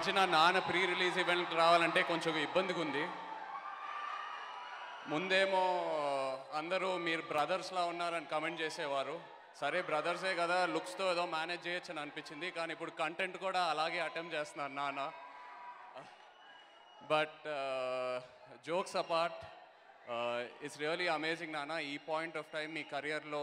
మధ్యన నాన్న pre release ఈవెంట్కి రావాలంటే కొంచెం ఇబ్బందిగా ఉంది ముందేమో అందరూ మీరు బ్రదర్స్లా ఉన్నారని కమెంట్ చేసేవారు సరే బ్రదర్సే కదా లుక్స్తో ఏదో మేనేజ్ చేయొచ్చు అని అనిపించింది కానీ ఇప్పుడు కంటెంట్ కూడా అలాగే అటెంప్ట్ చేస్తున్నారు నాన్న but jokes apart it's really amazing నాన్న ఈ పాయింట్ ఆఫ్ టైం మీ కెరియర్లో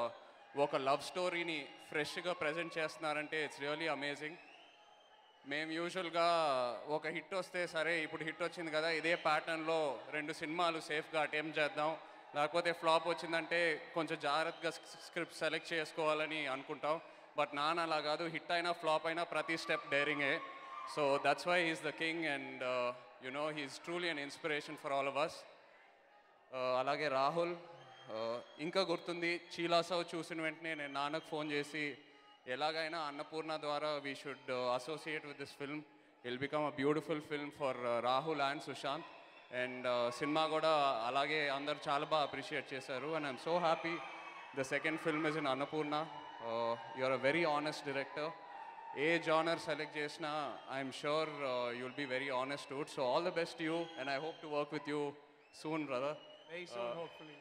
ఒక లవ్ స్టోరీని ఫ్రెష్గా ప్రజెంట్ చేస్తున్నారంటే ఇట్స్ రియలీ అమేజింగ్ మేము యూజువల్గా ఒక హిట్ వస్తే సరే ఇప్పుడు హిట్ వచ్చింది కదా ఇదే ప్యాటర్న్లో రెండు సినిమాలు సేఫ్గా అటెంప్ట్ చేద్దాం లేకపోతే ఫ్లాప్ వచ్చిందంటే కొంచెం జాగ్రత్తగా స్క్రిప్ట్ సెలెక్ట్ చేసుకోవాలని అనుకుంటాం బట్ నాన్న అలా కాదు హిట్ అయినా ఫ్లాప్ అయినా ప్రతి స్టెప్ డైరింగే so that's why he's the king and you know he's truly an inspiration for all of us అలాగే రాహుల్ uh, ఇంకా గుర్తుంది చీలాసవ్ చూసిన వెంటనే నేను నాన్నకు ఫోన్ చేసి ఎలాగైనా అన్నపూర్ణ ద్వారా we should associate with this film will become a beautiful film for Rahul and Sushanth and సినిమా కూడా అలాగే అందరు చాలా బాగా అప్రిషియేట్ చేశారు and I'm so happy the second film is in Annapurna you're a very honest director ఏ జానర్ సెలెక్ట్ చేసినా I'm sure you will be very honest to so all the best you and I hope to work with you soon brother Very soon, hopefully.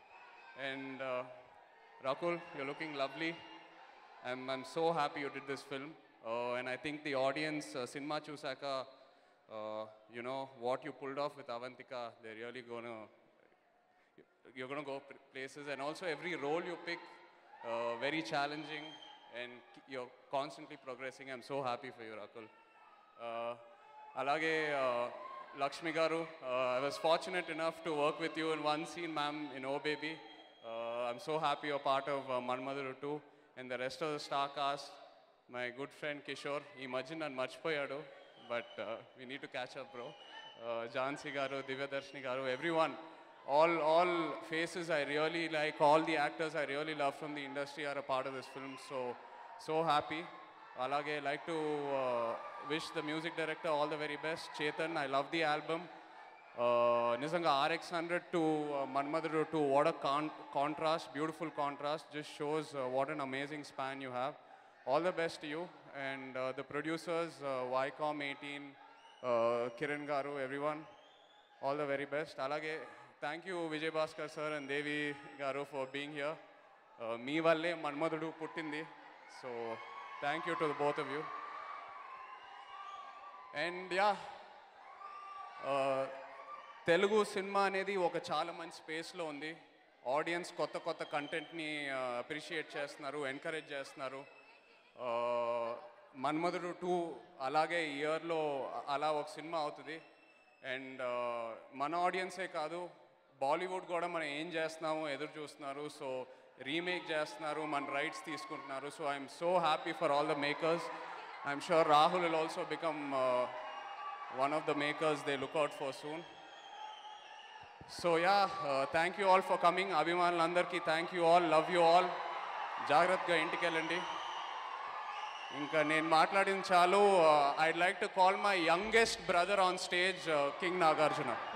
And uh, Rakul, you're looking lovely. I'm, I'm so happy you did this film. Uh, and I think the audience, uh, Cinema Chusaka, uh, you know, what you pulled off with Avantika, they're really going to, you're going to go pl- places. And also every role you pick, uh, very challenging and k- you're constantly progressing. I'm so happy for you, Rakul. Uh, అలాగే Lakshmi garu I was fortunate enough to work with you in one scene ma'am in oh baby I'm so happy a part of Manmadhudu two and the rest of the star cast my good friend Kishore ఈ మధ్య నన్ను మర్చిపోయాడు but we need to catch up bro Jhansi garu Divyadarshini garu everyone all all faces I really like, all the actors I really love from the industry are a part of this film. So so happy. Alage like to uh, wish the music director all the very best. Chetan, I love the album. Uh, నిజంగా RX hundred to Manmadhudu two what a con contrast beautiful contrast just shows what an amazing span you have all the best you and the producers Viacom eighteen Kiran garu everyone all the very best అలాగే thank you Vijay Bhaskar sir and Devi garu for being here మీ వల్లే మన్మధుడు పుట్టింది so thank you to the both of you and yeah Telugu సినిమా అనేది ఒక చాలా మంచి స్పేస్లో ఉంది ఆడియన్స్ కొత్త కొత్త కంటెంట్ని అప్రిషియేట్ చేస్తున్నారు ఎంకరేజ్ చేస్తున్నారు Uh, మన్మధుడు టూ అలాగే ఇయర్లో అలా ఒక సినిమా అవుతుంది అండ్ మన ఆడియన్సే కాదు బాలీవుడ్ కూడా మనం ఏం చేస్తున్నామో ఎదురు చూస్తున్నారు సో రీమేక్ చేస్తున్నారు మన రైట్స్ తీసుకుంటున్నారు so I'm so happy for all the makers I'm sure Rahul will also become one of the makers they look out for soon so yeah thank you all for coming అభిమానులందరికీ thank you all love you all జాగ్రత్తగా ఇంటికి వెళ్ళండి ఇంకా నేను మాట్లాడింది చాలు I like to call my youngest brother on stage king Nagarjuna